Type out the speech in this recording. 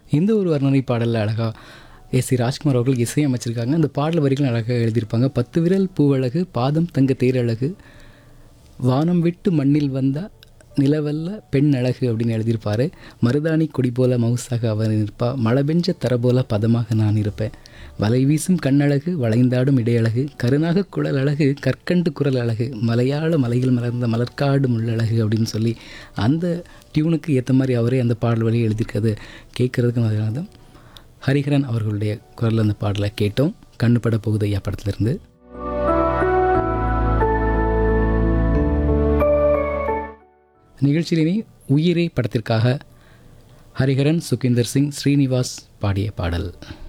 இந்த ஒரு வர்ணனை பாடலில் அழகாக எஸ் சி ராஜ்குமார் அவர்கள் இசையமைச்சிருக்காங்க அந்த பாடல் வரிகளும் அழகாக எழுதியிருப்பாங்க பத்து விரல் பூவழகு பாதம் தங்க தேரழகு வானம் விட்டு மண்ணில் வந்தா நிலவல்ல பெண் அழகு அப்படின்னு எழுதியிருப்பாரு மருதாணி கொடி போல மவுசாக அவர் இருப்பா மழை பெஞ்ச தர போல பதமாக நான் இருப்பேன் வலை வீசும் கண்ணழகு வளைந்தாடும் இடையழகு கருணாக குழல் அழகு கற்கண்டு குரல் அழகு மலையாள மலையில் மலர்ந்த மலர்காடு முள்ளழகு அப்படின்னு சொல்லி அந்த டியூனுக்கு ஏற்ற மாதிரி அவரே அந்த பாடல் வழியை எழுதியிருக்கிறது கேட்குறதுக்கு அதனால தான் ஹரிஹரன் அவர்களுடைய குரலில் அந்த பாடலை கேட்டோம் கண்ணுப்பட போகுது ஐயா படத்துலேருந்து நிகழ்ச்சியிலே உயிரே படத்திற்காக ஹரிஹரன் சுகிந்தர் சிங் ஸ்ரீனிவாஸ் பாடிய பாடல்